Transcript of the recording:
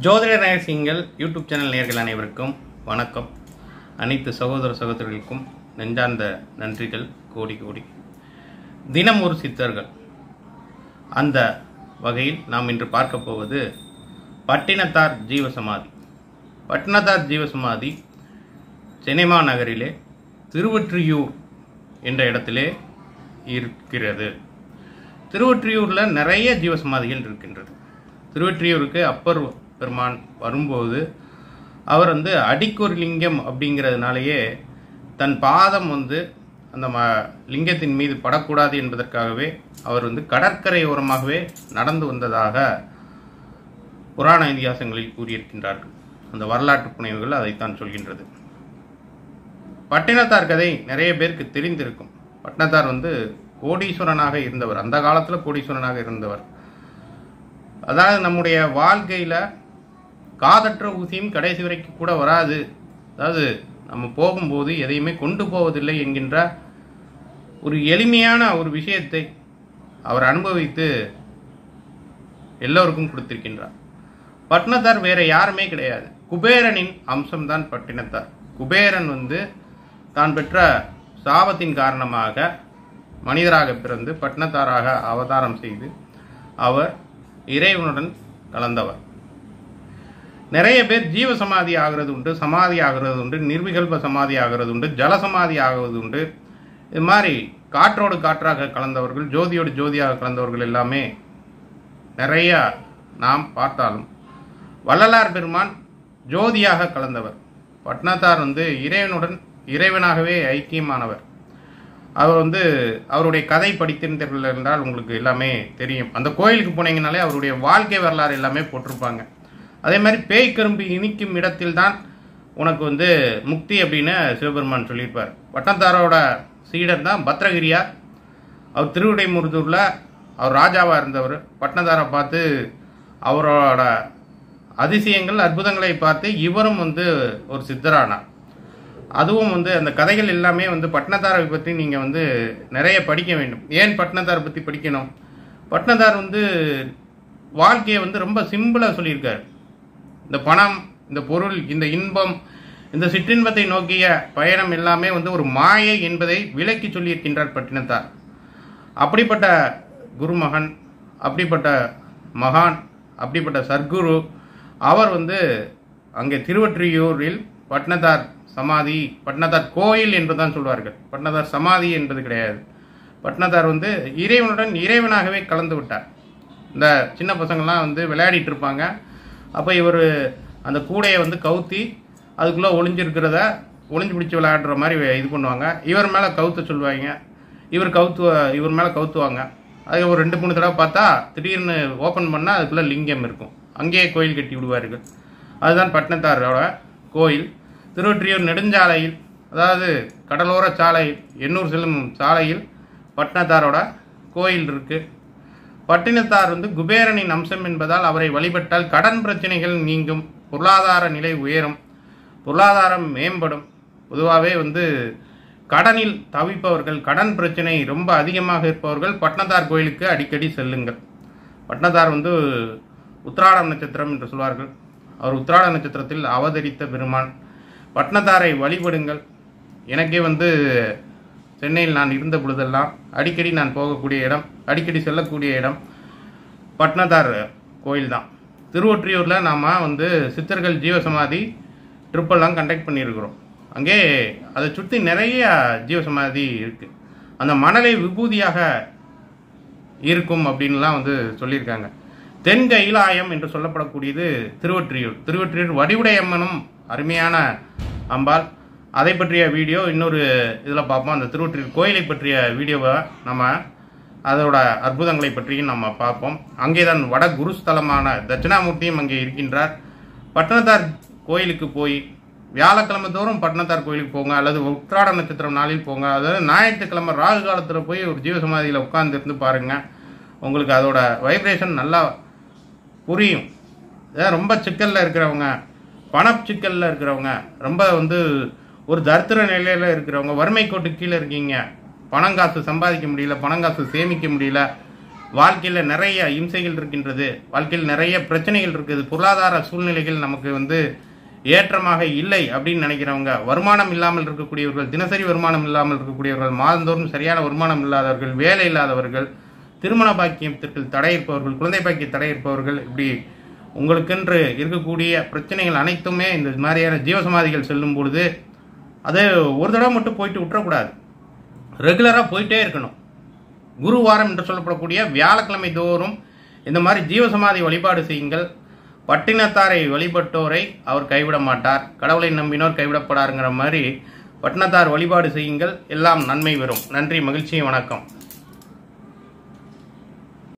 ஜோதிட ரகசியங்கள் YouTube channel நேயர்கள் அனைவருக்கும் வணக்கம் அனைத்து சகோதர சகோதரிகளுக்கும் நெஞ்சார்ந்த நன்றிகள் கோடி கோடி தினம் ஒரு சித்தர்கள் அந்த வகையில் நாம் இன்று பார்க்க போவது பட்டினத்தார் ஜீவசமாதி பட்டினத்தார் ஜீவசமாதி சென்னை மாநகரிலே திருவொற்றியூர் என்ற இடத்திலே இருக்கிறது திருவொற்றியூரில் நிறைய ஜீவசமாதிகள் இருக்கின்றது திருவொற்றியூருக்கு அப்பர் பெருமான் வரும்போது அவர் வந்து அடிக்கொரு லிங்கம் அப்படிங்கிறதுனாலேயே தன் பாதம் வந்து அந்த ம லிங்கத்தின் மீது படக்கூடாது என்பதற்காகவே அவர் வந்து கடற்கரை ஓரமாகவே நடந்து வந்ததாக புராண இதிகாசங்களில் கூறியிருக்கின்றார்கள் அந்த வரலாற்று புனைவுகள் அதைத்தான் சொல்கின்றது பட்டினத்தார் கதை நிறைய பேருக்கு தெரிந்திருக்கும் பட்டினத்தார் வந்து கோடீஸ்வரனாக இருந்தவர் அந்த காலத்தில் கோடீஸ்வரனாக இருந்தவர் அதாவது நம்முடைய வாழ்க்கையில் காதற்ற ஊசியும் கடைசி வரைக்கும் கூட வராது அதாவது நம்ம போகும்போது எதையுமே கொண்டு போவதில்லை என்கின்ற ஒரு எளிமையான ஒரு விஷயத்தை அவர் அனுபவித்து எல்லோருக்கும் கொடுத்திருக்கின்றார் பட்டினத்தார் வேற யாருமே கிடையாது குபேரனின் அம்சம்தான் பட்டினத்தார் குபேரன் வந்து தான் பெற்ற சாபத்தின் காரணமாக மனிதராக பிறந்து பட்டினத்தாராக அவதாரம் செய்து அவர் இறைவனுடன் கலந்தவர் நிறைய பேர் ஜீவ சமாதி ஆகிறது உண்டு சமாதி ஆகிறது உண்டு நிர்விகல்ப சமாதி ஆகிறது உண்டு ஜலசமாதி ஆகிறது உண்டு இது மாதிரி காற்றோடு காற்றாக கலந்தவர்கள் ஜோதியோடு ஜோதியாக கலந்தவர்கள் எல்லாமே நிறைய நாம் பார்த்தாலும் வள்ளலார் பெருமான் ஜோதியாக கலந்தவர் பட்னத்தார் வந்து இறைவனுடன் இறைவனாகவே ஐக்கியமானவர் அவர் வந்து அவருடைய கதை படித்திருந்தீர்கள் என்றால் உங்களுக்கு எல்லாமே தெரியும் அந்த கோயிலுக்கு போனீங்கனாலே அவருடைய வாழ்க்கை வரலாறு எல்லாமே போட்டிருப்பாங்க அதே மாதிரி பேய் கரும்பு இனிக்கும் இடத்தில்தான் உனக்கு வந்து முக்தி அப்படின்னு சிவபெருமான் சொல்லியிருப்பார் பட்டத்தாரோட சீடர் தான் பத்ரகிரியார் அவர் திருவிடைமுருதூரில் அவர் ராஜாவாக இருந்தவர் பட்டணத்தாரை பார்த்து அவரோட அதிசயங்கள் அற்புதங்களை பார்த்து இவரும் வந்து ஒரு சித்தரானார் அதுவும் வந்து அந்த கதைகள் எல்லாமே வந்து பட்னத்தாரை பற்றி நீங்கள் வந்து நிறைய படிக்க வேண்டும் ஏன் பட்னத்தாரை பற்றி படிக்கணும் பட்னத்தார் வந்து வாழ்க்கையை வந்து ரொம்ப சிம்பிளாக சொல்லியிருக்காரு இந்த பணம் இந்த பொருள் இந்த இன்பம் இந்த சிற்றின்பத்தை நோக்கிய பயணம் எல்லாமே வந்து ஒரு மாயை என்பதை விலக்கி சொல்லியிருக்கின்றார் பட்டினத்தார் அப்படிப்பட்ட குருமகன் அப்படிப்பட்ட மகான் அப்படிப்பட்ட சர்க்குரு அவர் வந்து அங்கே திருவொற்றியூரில் பட்னத்தார் சமாதி பட்னத்தார் கோயில் என்று தான் சொல்வார்கள் பட்னத்தார் சமாதி என்பது கிடையாது பட்னத்தார் வந்து இறைவனுடன் இறைவனாகவே கலந்து விட்டார் இந்த சின்ன பசங்கள்லாம் வந்து விளையாடிட்டு இருப்பாங்க அப்போ இவர் அந்த கூடையை வந்து கவுத்தி அதுக்குள்ளே ஒளிஞ்சிருக்கிறத ஒளிஞ்சு பிடிச்சி விளையாடுற மாதிரி இது பண்ணுவாங்க இவர் மேலே கவுத்த சொல்லுவாங்க இவர் கவுத்து இவர் மேலே கவுத்துவாங்க அது ஒரு ரெண்டு மூணு தடவை பார்த்தா திடீர்னு ஓப்பன் பண்ணால் அதுக்குள்ளே லிங்கம் இருக்கும் அங்கேயே கோயில் கட்டி விடுவார்கள் அதுதான் பட்டினத்தாரோட கோயில் திருவொற்றியூர் நெடுஞ்சாலையில் அதாவது கடலோர சாலை எண்ணூர் செல்லும் சாலையில் பட்டினத்தாரோட கோயில் இருக்குது பட்டினத்தார் வந்து குபேரனின் அம்சம் என்பதால் அவரை வழிபட்டால் கடன் பிரச்சனைகள் நீங்கும் பொருளாதார நிலை உயரும் பொருளாதாரம் மேம்படும் பொதுவாகவே வந்து கடனில் தவிப்பவர்கள் கடன் பிரச்சனை ரொம்ப அதிகமாக இருப்பவர்கள் பட்னத்தார் கோயிலுக்கு அடிக்கடி செல்லுங்கள் பட்னத்தார் வந்து உத்திராடம் நட்சத்திரம் என்று சொல்வார்கள் அவர் உத்திராட நட்சத்திரத்தில் அவதரித்த பெருமான் பட்னத்தாரை வழிபடுங்கள் எனக்கே வந்து சென்னையில் நான் இருந்த பொழுதெல்லாம் அடிக்கடி நான் போகக்கூடிய இடம் அடிக்கடி செல்லக்கூடிய இடம் பட்னத்தார் கோயில் தான் திருவொற்றியூரில் நாம் வந்து சித்தர்கள் ஜீவசமாதி ட்ரிப்பெல்லாம் கண்டக்ட் பண்ணியிருக்கிறோம் அங்கே அதை சுற்றி நிறைய ஜீவசமாதி இருக்குது அந்த மணலை விபூதியாக இருக்கும் அப்படின்லாம் வந்து சொல்லியிருக்காங்க தென் கைலாயம் என்று சொல்லப்படக்கூடியது திருவொற்றியூர் திருவொற்றியூர் வடிவுடையம்மனும் அருமையான அம்பாள் அதை பற்றிய வீடியோ இன்னொரு இதில் பார்ப்போம் அந்த திருவொற்றியூர் கோயிலை பற்றிய வீடியோவை நம்ம அதோட அற்புதங்களை பற்றியும் நம்ம பார்ப்போம் அங்கே தான் வட குருஸ்தலமான தட்சிணாமூர்த்தியும் அங்கே இருக்கின்றார் பட்டணத்தார் கோயிலுக்கு போய் வியாழக்கிழமை தோறும் பட்டணத்தார் கோயிலுக்கு போங்க அல்லது உத்திராட நட்சத்திரம் நாளில் போங்க அதாவது ஞாயிற்றுக்கிழமை ராகு காலத்தில் போய் ஒரு ஜீவசமாதியில் உட்கார்ந்து இருந்து பாருங்கள் உங்களுக்கு அதோட வைப்ரேஷன் நல்லா புரியும் அதாவது ரொம்ப சிக்கலில் இருக்கிறவங்க பண சிக்கலில் இருக்கிறவங்க ரொம்ப வந்து ஒரு தரித்திர நிலையில் இருக்கிறவங்க வறுமை கோட்டு கீழே இருக்கீங்க பணம் காசு சம்பாதிக்க முடியல பணம் காசு சேமிக்க முடியல வாழ்க்கையில் நிறைய இம்சைகள் இருக்கின்றது வாழ்க்கையில் நிறைய பிரச்சனைகள் இருக்குது பொருளாதார சூழ்நிலைகள் நமக்கு வந்து ஏற்றமாக இல்லை அப்படின்னு நினைக்கிறவங்க வருமானம் இல்லாமல் இருக்கக்கூடியவர்கள் தினசரி வருமானம் இல்லாமல் இருக்கக்கூடியவர்கள் மாதந்தோறும் சரியான வருமானம் இல்லாதவர்கள் வேலை இல்லாதவர்கள் திருமண பாக்கியத்திற்கு தடை இருப்பவர்கள் குழந்தை பாக்கிய தடை இருப்பவர்கள் இப்படி உங்களுக்கென்று இருக்கக்கூடிய பிரச்சனைகள் அனைத்துமே இந்த மாதிரியான ஜீவசமாதிகள் செல்லும் பொழுது அது ஒரு தடவை மட்டும் போயிட்டு விட்டுறக்கூடாது ரெகுலராக போயிட்டே இருக்கணும் குருவாரம் என்று சொல்லப்படக்கூடிய வியாழக்கிழமை தோறும் இந்த மாதிரி ஜீவசமாதி வழிபாடு செய்யுங்கள் பட்டினத்தாரை வழிபட்டோரை அவர் கைவிட மாட்டார் கடவுளை நம்பினோர் கைவிடப்படாருங்கிற மாதிரி பட்டினத்தார் வழிபாடு செய்யுங்கள் எல்லாம் நன்மை வரும் நன்றி மகிழ்ச்சி வணக்கம்